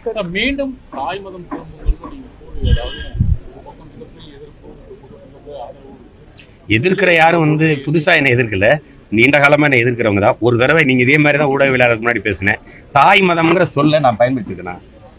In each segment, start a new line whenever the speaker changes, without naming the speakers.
Sir மீண்டும் தாய் மதம் திரும்புங்களுக்கு நீங்க கூறி அதாவது ஒரு பக்கம் மிகப்பெரிய எதிர்ப்பு ஒரு பக்கம் மிகப்பெரிய ஆதரவு
எதிர்க்கிற யாரும் வந்து புதுசா என்ன எதிர்க்கல நீண்ட காலமா என்ன எதிர்க்கிறவங்க தான் ஒரு தடவை நீங்க இதே மாதிரி தான் ஊடகவியலாளருக்கு முன்னாடி பேசினேன் தாய் மதம்ங்கிற சொல்ல நான் பயன்படுத்திருக்கேனா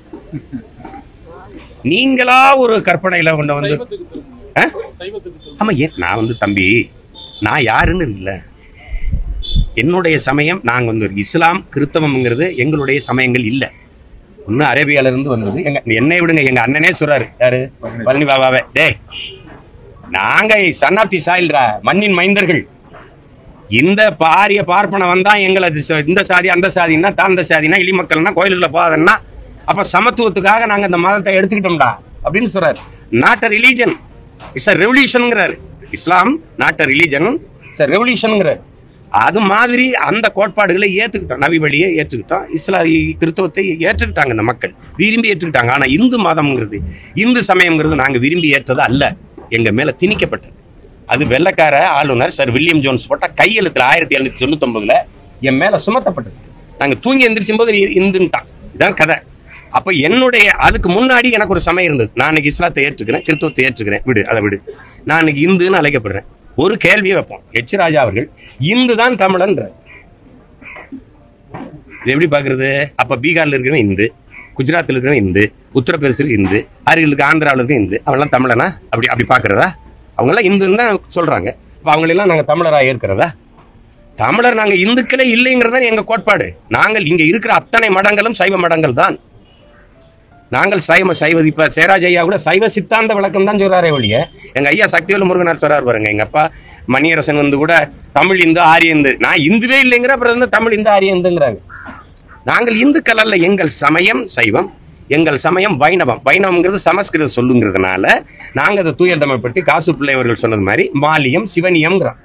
நீங்களா ஒரு கற்பனையில கொண்டு வந்து
சைவத்துக்கு திரும்புங்க
ஆ?
சைவத்துக்கு திரும்ப
ஆமா ஏன் நான் வந்து தம்பி நான் யாருன்னு இருக்குல்ல என்னுடைய சமயம் நாங்க வந்து ஒரு இஸ்லாம் கிறிஸ்தவம்ங்கிறது எங்களுடைய சமயங்கள் இல்ல ஒன்னும் அரேபியால இருந்து வந்தது எங்க என்னை விடுங்க எங்க அண்ணனே சொல்றாரு யாரு பழனி பாபாவே டேய் நாங்க சன் ஆஃப் தி சாயில்ரா மண்ணின் மைந்தர்கள் இந்த பாரிய பார்ப்பன வந்தா எங்களை இது ச- இந்த சாதி அந்த சாதின்னா தாழ்ந்த சாதினா இளி மக்கள்னா கோயிலுக்குள்ள போகாதன்னா அப்ப சமத்துவத்துக்காக நாங்க இந்த மதத்தை எடுத்துக்கிட்டோம்டா அப்படின்னு சொல்றாரு not a religion it's a ரெவல்யூஷனுங்கிறாரு Islam not a religion it's a ரெவல்யூஷனுங்கிறாரு அது மாதிரி அந்த கோட்பாடுகளை ஏத்துக்கிட்டோம் நபி வழியை ஏற்றுக்கிட்டோம் இஸ்லா கிறிஸ்தவத்தை ஏற்றுக்கிட்டாங்க இந்த மக்கள் விரும்பி ஏற்றுக்கிட்டாங்க ஆனா இந்து மதம்ங்கிறது இந்து சமயம்ங்கிறது நாங்க விரும்பி ஏற்றது அல்ல எங்க மேல திணிக்கப்பட்டது அது வெள்ளக்கார ஆளுநர் சார் வில்லியம் ஜோன்ஸ் போட்ட கையெழுத்துல ஆயிரத்தி எழுநூத்தி தொண்ணூத்தொன்பதுல என் மேல சுமத்தப்பட்டது நாங்க தூங்கி எந்திரிச்சும் போது இ- இந்துன்ட்டான் இதான் கதை அப்ப என்னுடைய அதுக்கு முன்னாடி எனக்கு ஒரு சமயம் இருந்தது நான் இன்னைக்கு இஸ்லாத்தை ஏற்றுக்கிறேன் கிறிஸ்தவத்தை ஏற்றுக்கிறேன் விடு அதை விடு நான் இன்னைக்கு இந்துன்னு அழைக்கப்படுறேன் ஒரு கேள்வியை வைப்போம் எச் ராஜா அவர்கள் இந்து தான் தமிழன்ற இது எப்படி பாக்குறது அப்ப பீகார்ல இருக்கிறவன் இந்து குஜராத்தில் இருக்கிறவன் இந்து உத்தரப்பிரதேசில் இந்து அருகிலுக்கு ஆந்திராவில் இருக்க இந்து அவங்களாம் தமிழனா அப்படி அப்படி பாக்குறதா அவங்கெல்லாம் இந்துன்னு தான் சொல்றாங்க அப்ப அவங்களெல்லாம் நாங்க தமிழரா ஏற்கிறதா தமிழர் நாங்க இந்துக்களே இல்லைங்கிறது தான் எங்க கோட்பாடு நாங்கள் இங்க இருக்கிற அத்தனை மடங்களும் சைவ மடங்கள் தான் நாங்கள் சைவ சைவ இப்ப சேராஜ் ஐயா கூட சைவ சித்தாந்த விளக்கம் தான் சொல்றாரே ஒழிய எங்க ஐயா சக்திவேலு முருகனார் சொல்றாரு பாருங்க எங்க அப்பா மணியரசன் வந்து கூட தமிழ் இந்து ஆரிய இந்து நான் இந்துவே இல்லைங்கிற அப்புறம் வந்து தமிழ் இந்து ஆரிய இந்துங்கிறாங்க நாங்கள் இந்துக்கள் அல்ல எங்கள் சமயம் சைவம் எங்கள் சமயம் வைணவம் வைணவம்ங்கிறது சமஸ்கிருத சொல்லுங்கிறதுனால நாங்க அதை தூய தமிழ் பற்றி காசு பிள்ளை அவர்கள் சொன்னது மாதிரி மாலியம் சிவனியம்ங்கிறோம்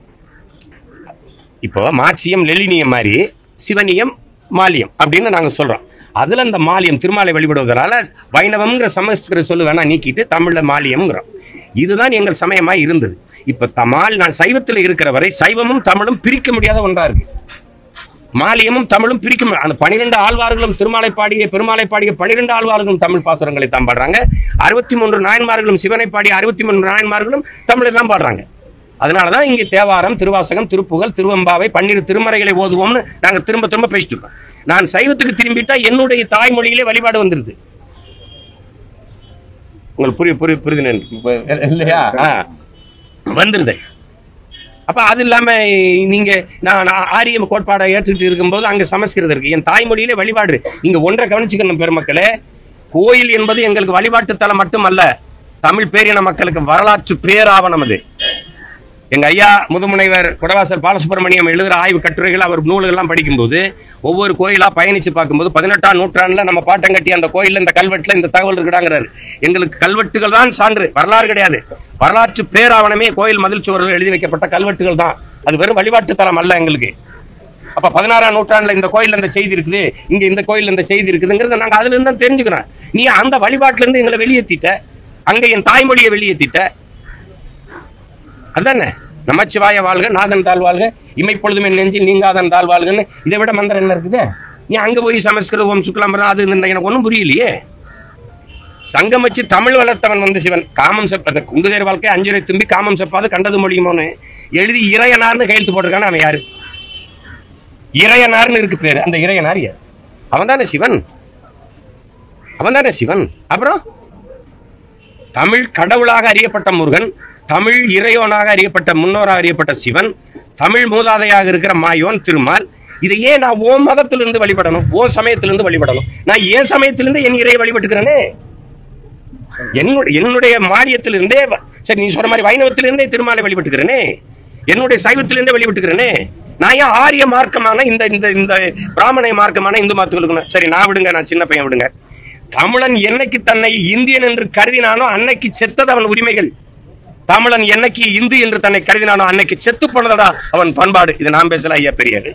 இப்போ மார்க்சியம் லெலினியம் மாதிரி சிவனியம் மாலியம் அப்படின்னு நாங்க சொல்றோம் அதுல அந்த மாலியம் திருமாலை வழிபடுவதனால வைணவம்ங்கிற சமஸ்கிருத சொல்லு வேணா நீக்கிட்டு தமிழ்ல மாலியம்ங்கிறோம் இதுதான் எங்கள் சமயமா இருந்தது இப்ப தமால் நான் சைவத்தில் இருக்கிற வரை சைவமும் தமிழும் பிரிக்க முடியாத ஒன்றா இருக்கு மாலியமும் தமிழும் பிரிக்க முடியாது அந்த பனிரெண்டு ஆழ்வார்களும் திருமாலை பாடிய பெருமாளை பாடிய பனிரெண்டு ஆழ்வார்களும் தமிழ் பாசுரங்களை தான் பாடுறாங்க அறுபத்தி மூன்று நாயன்மார்களும் சிவனை பாடிய அறுபத்தி மூன்று நாயன்மார்களும் தமிழை தான் பாடுறாங்க அதனாலதான் இங்கே தேவாரம் திருவாசகம் திருப்புகழ் திருவம்பாவை பன்னிரு திருமறைகளை ஓதுவோம்னு நாங்க திரும்ப திரும்ப பேசிட்டு இருக்கோம் நான் சைவத்துக்கு திரும்பிட்டா என்னுடைய தாய்மொழியிலே வழிபாடு வந்துருது உங்களுக்கு புரிய புரிய புரியுது நினைக்கிறேன். இப்ப இல்லையா ஆ. வந்துருது அப்ப அது இல்லாம நீங்க நான் நான் ஆரிய கோட்பாடை ஏற்றுக்கிட்டு இருக்கும்போது அங்க சமஸ்கிருதம் இருக்கு என் தாய்மொழியிலே வழிபாடு நீங்க ஒன்றை கவனிச்சுக்கணும் பெருமக்களே கோயில் என்பது எங்களுக்கு வழிபாட்டு தலம் மட்டுமல்ல தமிழ் பேரின மக்களுக்கு வரலாற்று பேராவணம் அது எங்க ஐயா முதுமுனைவர் குடவாசல் பாலசுப்ரமணியம் எழுதுற ஆய்வு கட்டுரைகள் அவர் நூல்கள்லாம் படிக்கும்போது ஒவ்வொரு கோயிலா பயணிச்சு பார்க்கும்போது பதினெட்டாம் நூற்றாண்டுல நம்ம பாட்டம் கட்டி அந்த கோயில்ல இந்த கல்வெட்டுல இந்த தகவல் இருக்குடாங்கிறாரு எங்களுக்கு கல்வெட்டுகள் தான் சான்று வரலாறு கிடையாது வரலாற்று பேராவணமே கோயில் மதில் சுவரில் எழுதி வைக்கப்பட்ட கல்வெட்டுகள் தான் அது வெறும் வழிபாட்டு தலம் அல்ல எங்களுக்கு அப்ப பதினாறாம் நூற்றாண்டுல இந்த கோயில்ல இந்த செய்தி இருக்குது இங்க இந்த கோயில்ல இந்த செய்தி இருக்குதுங்கிறத நாங்க அதுல இருந்து தான் தெரிஞ்சுக்கிறோம் நீ அந்த வழிபாட்டுல இருந்து எங்களை வெளியேத்திட்ட அங்க என் தாய்மொழியை வெளியேத்திட்ட அதானே நமச்சிவாய வாழ்க நாதன் தாழ் வாழ்க இமைப்பொழுதும் என் நெஞ்சில் நீங்காதன் தாழ் வாழ்கன்னு இதை விட மந்திரம் என்ன இருக்குது நீ அங்க போய் சமஸ்கிருதம் சுக்லாம்பரம் அது இது எனக்கு ஒன்றும் புரியலையே சங்கம் வச்சு தமிழ் வளர்த்தவன் வந்து சிவன் காமம் செப்பது குங்குதேர் வாழ்க்கை அஞ்சுரை தும்பி காமம் செப்பாது கண்டது மொழியுமோன்னு எழுதி இறையனார்னு கையெழுத்து போட்டிருக்கான அவன் யாரு இறையனார்னு இருக்கு பேரு அந்த இறையனார் யார் அவன் தானே சிவன் அவன் தானே சிவன் அப்புறம் தமிழ் கடவுளாக அறியப்பட்ட முருகன் தமிழ் இறைவனாக அறியப்பட்ட முன்னோராக அறியப்பட்ட சிவன் தமிழ் மூதாதையாக இருக்கிற மாயோன் திருமால் இதை ஏன் நான் ஓ மதத்திலிருந்து வழிபடணும் ஓ சமயத்திலிருந்து வழிபடணும் நான் ஏன் சமயத்திலிருந்து என் இறையை வழிபட்டுக்கிறேனே என்னுடைய என்னுடைய மானியத்திலிருந்தே வ- சரி நீ சொல்ற மாதிரி வைணவத்திலிருந்தே திருமாலை வழிபட்டுக்கிறேனே என்னுடைய சைவத்திலிருந்தே வழிபட்டுக்கிறேனே நான் ஏன் ஆரிய மார்க்கமான இந்த இந்த இந்த பிராமண மார்க்கமான இந்து மதத்துக்கு சரி நான் விடுங்க நான் சின்ன பையன் விடுங்க தமிழன் என்னைக்கு தன்னை இந்தியன் என்று கருதினானோ அன்னைக்கு செத்தது அவன் உரிமைகள் தமிழன் என்னைக்கு இந்து என்று தன்னை கருதினானோ அன்னைக்கு செத்து போனதடா அவன் பண்பாடு இது நான் பேசல ஐயா பெரியாரு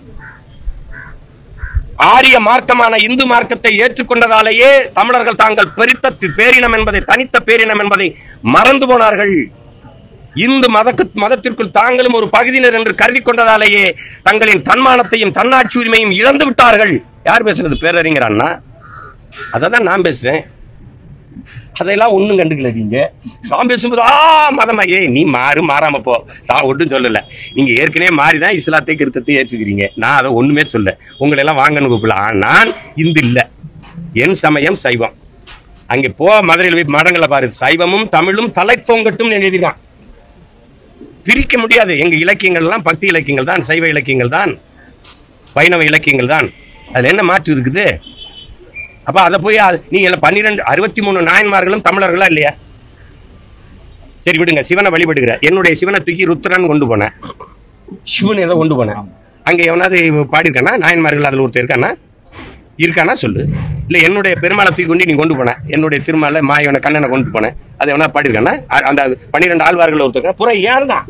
ஆரிய மார்க்கமான இந்து மார்க்கத்தை ஏற்றுக்கொண்டதாலேயே தமிழர்கள் தாங்கள் பெரித்த பேரினம் என்பதை தனித்த பேரினம் என்பதை மறந்து போனார்கள் இந்து மதக்கு மதத்திற்குள் தாங்களும் ஒரு பகுதியினர் என்று கருதி கொண்டதாலேயே தங்களின் தன்மானத்தையும் தன்னாட்சி உரிமையும் இழந்து விட்டார்கள் யார் பேசுறது பேரறிஞர் அண்ணா அதை தான் நான் பேசுறேன் அதையெல்லாம் ஒன்றும் கண்டுக்கல நீங்க நான் பேசும்போது ஆ மதமா ஏய் நீ மாறு மாறாம போ நான் ஒன்றும் சொல்லல நீங்க ஏற்கனவே மாறி தான் இஸ்லாத்தை கிருத்தத்தை ஏற்றுக்கிறீங்க நான் அதை ஒண்ணுமே சொல்ல உங்களை எல்லாம் வாங்கன்னு கூப்பிடல ஆனா, நான் இந்து இல்ல என் சமயம் சைவம் அங்கே போ மதுரையில் போய் மடங்களை பாரு சைவமும் தமிழும் தலை தொங்கட்டும் எழுதினான் பிரிக்க முடியாது எங்க இலக்கியங்கள் எல்லாம் பக்தி இலக்கியங்கள் தான் சைவ இலக்கியங்கள் தான் வைணவ இலக்கியங்கள் தான் அதுல என்ன மாற்று இருக்குது அப்ப அதை போய் அது- நீங்க எல்லாம் பன்னிரெண்டு அறுபத்தி மூணு நாயன்மார்களும் தமிழர்களா இல்லையா சரி விடுங்க சிவனை வழிபடுகிற என்னுடைய சிவனை தூக்கி ருத்ரன் கொண்டு போனேன் சிவன் ஏதோ கொண்டு போனேன் அங்க எவனாவது பாடியிருக்கானா நாயன்மார்கள் அதுல ஒருத்தர் இருக்கானா இருக்கானா சொல்லு இல்ல என்னுடைய பெருமாளை தூக்கி கொண்டு நீ கொண்டு போன என்னுடைய திருமால மாயவனை கண்ணனை கொண்டு போனேன் அது எவனா பாடியிருக்கானா அ- அந்த பன்னிரெண்டு ஆழ்வார்கள் ஒருத்தர் புறம் ஏன் தான்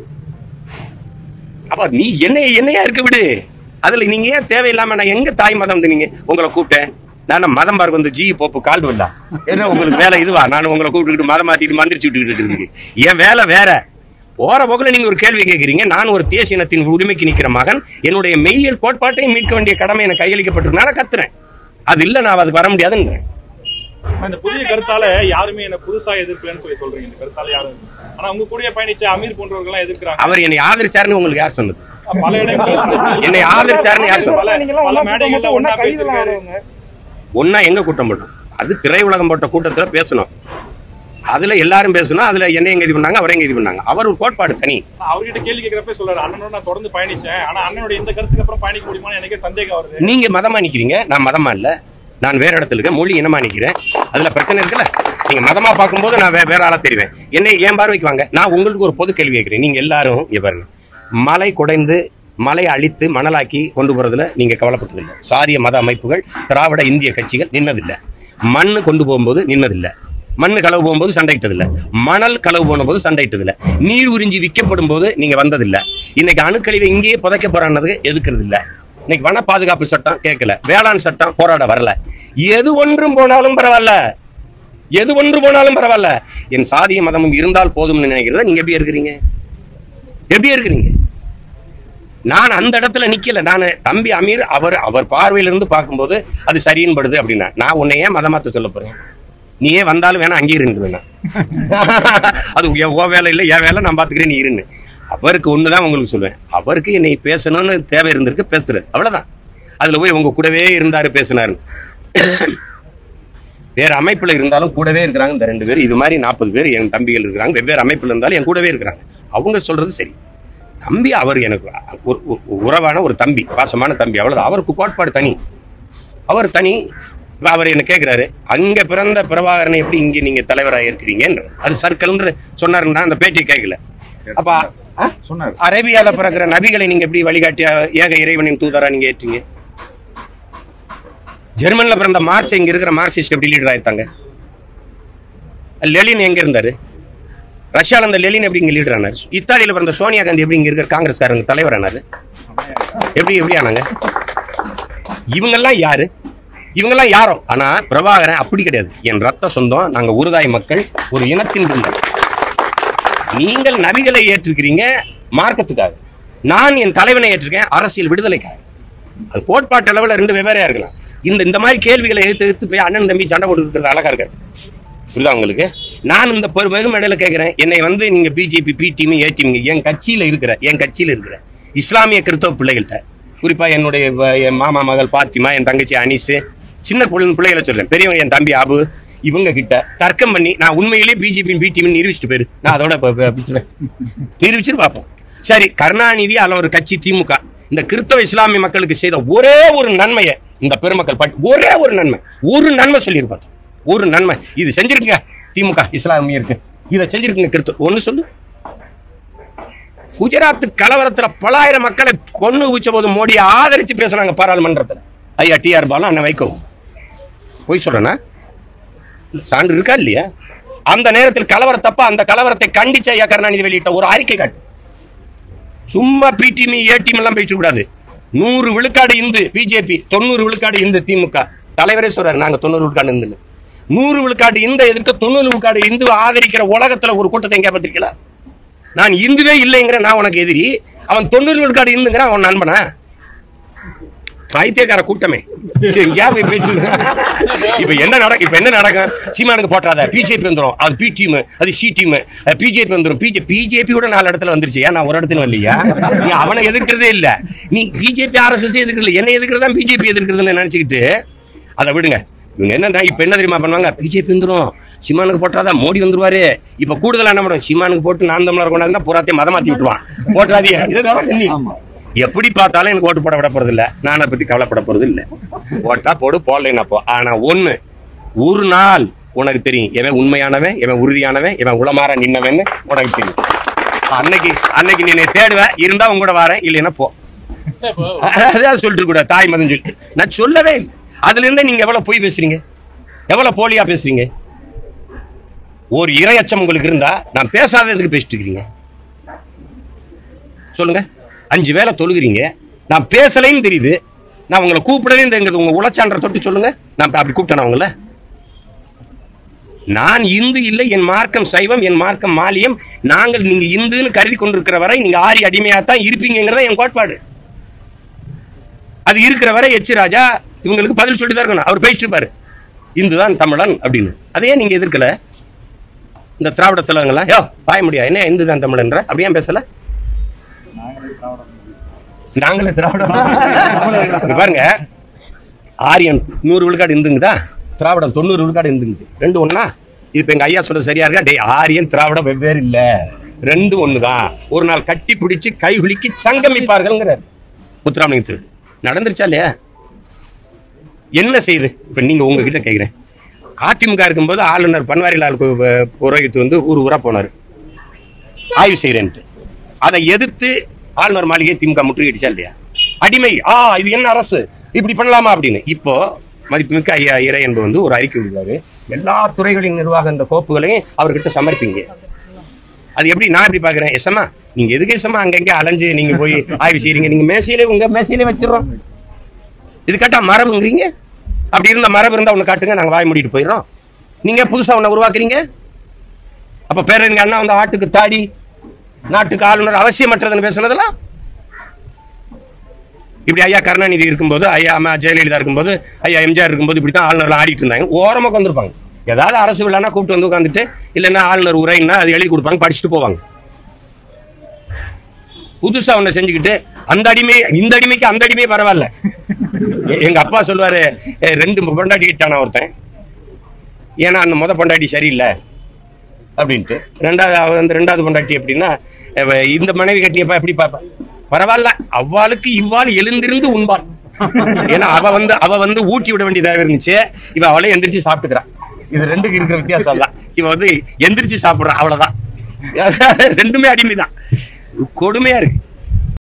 அப்ப நீ என்னைய என்னையா இருக்க விடு அதுல நீங்க ஏன் தேவையில்லாம நான் எங்க தாய் மதம் வந்து நீங்க உங்களை கூப்பிட்டேன் நான் மதம் பார்க்க வந்து ஜி போப்பு கால் இல்ல என்ன உங்களுக்கு வேலை இதுவா நான் உங்களை கூப்பிட்டுக்கிட்டு மதம் மாத்திட்டு மந்திரிச்சு விட்டுக்கிட்டு இருக்கு என் வேலை வேற போற போக்குல நீங்க ஒரு கேள்வி கேட்கறீங்க நான் ஒரு தேசிய இனத்தின் உரிமைக்கு நிக்கிற மகன் என்னுடைய மெய்யியல் கோட்பாட்டையும் மீட்க வேண்டிய கடமை எனக்கு கையளிக்கப்பட்டிருக்கு நான் கத்துறேன் அது இல்ல நான் அதுக்கு வர முடியாதுன்றேன்
இந்த புதிய கருத்தால யாருமே என்ன புதுசா எதிர்க்கலன்னு சொல்லி சொல்றீங்க இந்த கருத்தால யாரும் ஆனா உங்க கூடயே பயணிச்ச அமீர் போன்றவர்கள் எல்லாம் எதிர்க்கிறாங்க
அவர் என்னை ஆதரிச்சாருன்னு உங்களுக்கு யார் சொன்னது
பல இடங்களில்
என்னை ஆதரிச்சாருன்னு யார் சொன்னது
பல பல மேடைகள்ல ஒன்னா பேசியிருக்காரு
ஒன்னா எங்க கூட்டம் போட்டோம் அது திரை உலகம் போட்ட கூட்டத்துல பேசணும் அதுல எல்லாரும் பேசணும் அதுல என்னையும் இது பண்ணாங்க அவரையும் இது பண்ணாங்க அவர் ஒரு கோட்பாடு தனி
அவர்கிட்ட கேள்வி கேட்கிறப்ப சொல்றாரு அண்ணனோட நான் தொடர்ந்து பயணிச்சேன் ஆனா அண்ணனோட இந்த கருத்துக்கு அப்புறம் பயணிக்க முடியுமான்னு எனக்கே சந்தேகம் வருது
நீங்க மதமா நிக்கிறீங்க நான் மதமா இல்ல நான் வேற இடத்துல இருக்கேன் மொழி இனமா நிக்கிறேன் அதுல பிரச்சனை இருக்குல்ல நீங்க மதமா பார்க்கும்போது நான் வே- வேற ஆளா தெரிவேன் என்னை என் பார்வைக்கு வாங்க நான் உங்களுக்கு ஒரு பொது கேள்வி கேட்கிறேன் நீங்க எல்லாரும் இங்க பாருங்க மலை குடைந்து மலையை அழித்து மணலாக்கி கொண்டு போறதுல நீங்க கவலைப்பட்டதில்லை சாரிய மத அமைப்புகள் திராவிட இந்திய கட்சிகள் நின்னதில்லை மண்ணு கொண்டு போகும்போது நின்னதில்லை மண்ணு களவு போகும்போது சண்டையிட்டதில்லை மணல் களவு போன போது சண்டையிட்டதில்லை நீர் உறிஞ்சி விற்கப்படும் போது நீங்க வந்ததில்லை இன்னைக்கு அணுக்கழிவை இங்கேயே புதைக்க போறான்னது எதுக்குறது இல்ல இன்னைக்கு வன பாதுகாப்பு சட்டம் கேட்கல வேளாண் சட்டம் போராட வரல எது ஒன்றும் போனாலும் பரவாயில்ல எது ஒன்று போனாலும் பரவாயில்ல என் சாதிய மதமும் இருந்தால் போதும்னு நினைக்கிறத நீங்க எப்படி இருக்கிறீங்க எப்படி இருக்கிறீங்க நான் அந்த இடத்துல நிக்கல நான் தம்பி அமீர் அவர் அவர் பார்வையில இருந்து பார்க்கும்போது அது சரின்னு படுது அப்படின்னா நான் உன்னை ஏன் மதமாத்த சொல்ல போறேன் நீயே வந்தாலும் வேணா அங்கேயே இருந்து வேணா அது என் உன் வேலை இல்லை என் வேலை நான் பாத்துக்கிறேன் நீ இருன்னு அவருக்கு ஒண்ணுதான் உங்களுக்கு சொல்லுவேன் அவருக்கு என்னை பேசணும்னு தேவை இருந்திருக்கு பேசுறது அவ்வளவுதான் அதுல போய் உங்க கூடவே இருந்தாரு பேசினாரு வேற அமைப்புல இருந்தாலும் கூடவே இருக்கிறாங்க இந்த ரெண்டு பேர் இது மாதிரி நாற்பது பேர் என் தம்பிகள் இருக்கிறாங்க வெவ்வேறு அமைப்புல இருந்தாலும் என் கூடவே இருக்கிறாங்க அவங்க சொல்றது சரி தம்பி அவர் எனக்கு ஒரு ஒரு உறவான ஒரு தம்பி பாசமான தம்பி அவ்வளவுதான் அவருக்கு கோட்பாடு தனி அவர் தனி இப்ப அவர் என்ன கேட்கிறாரு அங்க பிறந்த பிரபாகரனை எப்படி இங்க நீங்க தலைவராக இருக்கிறீங்கன்ற அது சர்க்கிள்ன்ற சொன்னாருன்னா அந்த பேட்டியை கேட்கல அப்ப ஆ?
சொன்னார்
அரேபியால பிறக்கிற நபிகளை நீங்க எப்படி வழிகாட்டியா ஏக இறைவனின் தூதரா நீங்க ஏற்றீங்க ஜெர்மன்ல பிறந்த மார்க்ஸ் இங்க இருக்கிற மார்க்சிஸ்ட் எப்படி லீடர் ஆயிருந்தாங்க லெலின் எங்க இருந்தாரு ரஷ்யால இருந்த லெலின் எப்படி இங்க லீடர் ஆனாரு இத்தாலியில பிறந்த சோனியா காந்தி எப்படி இங்க இருக்கிற காங்கிரஸ்காரங்க தலைவர் ஆனாரு எப்படி எப்படி ஆனாங்க இவங்கெல்லாம் யாரு இவங்கெல்லாம் யாரோ ஆனா பிரபாகரன் அப்படி கிடையாது என் ரத்த சொந்தம் நாங்க உருதாய் மக்கள் ஒரு இனத்தின் பிள்ளை நீங்கள் நபிகளை ஏற்றிருக்கிறீங்க மார்க்கத்துக்காக நான் என் தலைவனை ஏற்றிருக்கேன் அரசியல் விடுதலைக்காக அது கோட்பாட்டு அளவில் ரெண்டு வெவ்வேறையா இருக்கலாம் இந்த இந்த மாதிரி கேள்விகளை எடுத்து எடுத்து போய் அண்ணன் தம்பி சண்டை போட்டு இருக்கிறது அழகா இருக்காரு புரியுதா உங்களுக்கு நான் இந்த பெரு வெகு இடையில கேட்கிறேன் என்னை வந்து நீங்க BJP B team A team என் கட்சியில இருக்கிற என் கட்சியில இருக்கிற இஸ்லாமிய கிறிஸ்தவ பிள்ளைகள்கிட்ட குறிப்பா என்னுடைய வ- என் மாமா மகள் பாத்திமா என் தங்கச்சி அனிசு சின்ன பிள்ளை பிள்ளைகளை சொல்றேன் பெரியவங்க என் தம்பி அபு இவங்க கிட்ட தர்க்கம் பண்ணி நான் உண்மையிலேயே பிஜேபி பி டீம் நிரூபிச்சுட்டு போயிரு நான் அதோட இப்ப- இப்ப விட்டுருவேன். நிரூபிச்சுட்டு பார்ப்போம் சரி கருணாநிதி அல்ல ஒரு கட்சி திமுக இந்த கிறிஸ்தவ இஸ்லாமிய மக்களுக்கு செய்த ஒரே ஒரு நன்மையை இந்த பெருமக்கள் பட் ஒரே ஒரு நன்மை ஒரு நன்மை சொல்லியிருப்பாங்க ஒரு நன்மை இது செஞ்சிருக்குங்க திமுக இஸ்லாமியருக்கு இதை செஞ்சிருக்குங்க கிறிஸ்தவ ஒண்ணு சொல்லு குஜராத் கலவரத்துல பலாயிரம் மக்களை கொன்னு ஊச்ச போது மோடியை ஆதரிச்சு பேசுனாங்க பாராளுமன்றத்துல ஐயா டிஆர் பாலா அண்ணன் வைகோ போய் சொல்றேனா சான்று இருக்கா இல்லையா அந்த நேரத்தில் கலவரத்தப்ப அந்த கலவரத்தை கண்டிச்ச ஐயா கருணாநிதி வெளியிட்ட ஒரு அறிக்கை காட்டு சும்மா பிடிமி ஏடிஎம் எல்லாம் பேச கூடாது நூறு விழுக்காடு இந்து பிஜேபி தொண்ணூறு விழுக்காடு இந்து திமுக தலைவரே சொல்றாரு நாங்க தொண்ணூறு விழுக்காடு இந்து நூறு விழுக்காடு இந்த எதிர்க்க தொண்ணூறு விழுக்காடு இந்து ஆதரிக்கிற உலகத்துல ஒரு கூட்டத்தை எங்க பார்த்திருக்கீங்களா நான் இந்துவே இல்லைங்கிற நான் உனக்கு எதிரி அவன் தொண்ணூறு விழுக்காடு இந்துங்கிற அவன் நண்பனா பைத்தியக்கார கூட்டமே சரி, எங்கேயா போய் பேச்சு இப்ப என்ன நடக்கும் இப்ப என்ன நடக்கும் சீமானுக்கு போட்டாத பிஜேபி வந்துரும் அது பி டீம் அது சி டீம் பிஜேபி வந்துரும் பிஜே பிஜேபி கூட நாலு இடத்துல வந்துருச்சு ஏன் நான் ஒரு இடத்துல வரலையா நீ அவனை எதிர்க்கிறதே இல்ல நீ பிஜேபி ஆர்எஸ்எஸ் எதிர்க்கல என்ன எதிர்க்கிறதா பிஜேபி எதிர்க்கிறதுன்னு நினைச்சுக்கிட்டு அதை விடுங்க இவங்க என்ன இப்ப என்ன தெரியுமா பண்ணுவாங்க பிஜேபி வந்துரும் சிமானுக்கு போட்டாதான் மோடி வந்துருவாரு இப்ப கூடுதலா என்ன பண்ணும் சிமானுக்கு போட்டு நான் தமிழர் கொண்டாந்து புறாத்தையும் மதம் மாத்தி விட்டுருவான் போட்டாதீங்க இதுதான் நீ எப்படி பார்த்தாலும் எனக்கு ஓட்டு போட விட போறது இல்ல நான் அதை பத்தி கவலைப்பட போறது இல்ல ஓட்டா போடு போடலைன்னா போ ஆனா ஒண்ணு ஒரு நாள் உனக்கு தெரியும் எவன் உண்மையானவன் எவன் உறுதியானவன் எவன் உளமாற நின்னவன் உனக்கு தெரியும் அன்னைக்கு அன்னைக்கு நீ என்னை தேடுவ இருந்தா உங்க கூட வரேன் இல்லைன்னா போ
இப்போ
அதான் சொல்லிட்டு கூட தாய் மதம் சொல்லி நான் சொல்லவே இல்லை அதுல இருந்தே நீங்க எவ்வளவு பொய் பேசுறீங்க எவ்வளவு போலியா பேசுறீங்க ஒரு இரையச்சம் உங்களுக்கு இருந்தா நான் பேசாததுக்கு பேசிட்டு இருக்கிறீங்க சொல்லுங்க அஞ்சு வேளை தொழுகிறீங்க நான் பேசலைன்னு தெரியுது நான் உங்களை கூப்பிடவே தெரியுது உங்க உளச்சான்ற தொட்டு சொல்லுங்க நான் அப்படி கூப்பிட்டேன் உங்களை நான் இந்து இல்லை என் மார்க்கம் சைவம் என் மார்க்கம் மாலியம் நாங்கள் நீங்க இந்துன்னு கருதி கொண்டிருக்கிற வரை நீங்க ஆரி அடிமையாத்தான் இருப்பீங்கிறத என் கோட்பாடு அது இருக்கிற வரை எச் ராஜா இவங்களுக்கு பதில் சொல்லிட்டு தான் இருக்கணும் அவர் பேசிட்டு இருப்பாரு இந்துதான் தமிழன் அப்படின்னு அதையே நீங்க எதிர்க்கல இந்த திராவிட தலைவங்களா யோ பாய முடியா என்ன இந்து தான் தமிழன்ற அப்படியே பேசல நாங்களே திராவிடம் இங்க பாருங்க ஆரியன் நூறு விழுக்காடு இந்துங்குதா திராவிடம் தொண்ணூறு விழுக்காடு இந்துங்குது ரெண்டு ஒண்ணா இப்ப எங்க ஐயா சொல்றது சரியா இருக்கா டேய் ஆரியன் திராவிடம் வெவ்வேறு இல்ல ரெண்டு ஒண்ணுதான் ஒரு நாள் கட்டி பிடிச்சு கைகுலுக்கி சங்கமிப்பார்கள்ங்கிறார் முத்துராமலிங்க நடந்துருச்சா இல்லையா என்ன செய்யுது இப்ப நீங்க உங்ககிட்ட கேக்குறேன் அதிமுக இருக்கும்போது ஆளுநர் பன்வாரிலால் பு- பு- புரோஹித் வந்து ஊர் ஊரா போனாரு ஆய்வு செய்யறேன்ட்டு அதை எதிர்த்து ஆளுநர் மாளிகை திமுக முற்றுகையிடுச்சா இல்லையா அடிமை ஆ இது என்ன அரசு இப்படி பண்ணலாமா அப்படின்னு இப்போ மதிப்புமிக்க ஐயா இறை என்பது வந்து ஒரு அறிக்கை விடுவாரு எல்லா துறைகளின் நிர்வாக இந்த கோப்புகளையும் அவர்கிட்ட சமர்ப்பிங்க அது எப்படி நான் எப்படி பாக்குறேன் எஸ்எம்மா நீங்க எதுக்கு எஸ்எம்மா அங்கங்க அலைஞ்சு நீங்க போய் ஆய்வு செய்றீங்க நீங்க மேசையிலே உங்க மேசையிலே வச்சிடறோம் இது கேட்டா மரபுங்கிறீங்க அப்படி இருந்த மரபு இருந்தா ஒண்ணு காட்டுங்க நாங்க வாய் மூடிட்டு போயிடுறோம் நீங்க புதுசா ஒண்ணு உருவாக்குறீங்க அப்ப பேரறிஞர் அண்ணா வந்து ஆட்டுக்கு தாடி நாட்டுக்கு ஆளுநர் அவசியமற்றதுன்னு பேசுனதெல்லாம் இப்படி ஐயா கருணாநிதி இருக்கும்போது ஐயா அம்மா ஜெயலலிதா இருக்கும்போது ஐயா எம்ஜிஆர் இருக்கும்போது இப்படி தான் ஆளுநர்லாம் ஆடிட்டு இருந்தாங்க ஓரமா உட்காந்துருப்பாங்க ஏதாவது அரசு விழானா கூப்பிட்டு வந்து உட்காந்துட்டு இல்லைன்னா ஆளுநர் உரைன்னா அது எழுதி கொடுப்பாங்க படிச்சுட்டு போவாங்க புதுசா ஒண்ணு செஞ்சுக்கிட்டு அந்த அடிமை இந்த அடிமைக்கு அந்த அடிமை பரவாயில்ல எ- எங்க அப்பா சொல்லுவாரு "ஏ, ரெண்டு பொண்டாட்டி கிட்டான ஒருத்தன் ஏன்னா அந்த முத பொண்டாட்டி சரியில்லை அப்படின்ட்டு ரெண்டாவது அவ வந்து ரெண்டாவது பொண்டாட்டி எப்படின்னா அவ இந்த மனைவி கட்டியப்பா எப்படி பாப்பா பரவாயில்ல அவ்வாளுக்கு இவ்வாள் எழுந்திருந்து உண்பாள் ஏன்னா அவ வந்து அவ வந்து ஊட்டி விட வேண்டியதாக இருந்துச்சு இவ அவளே எந்திரிச்சு சாப்பிட்டுக்கிறான் இது ரெண்டுக்கு இருக்கிற வித்தியாசம் தான் இவ வந்து எந்திரிச்சு சாப்பிடுறான் அவ்வளவுதான் ரெண்டுமே அடிமைதான் கொடுமையா இருக்கு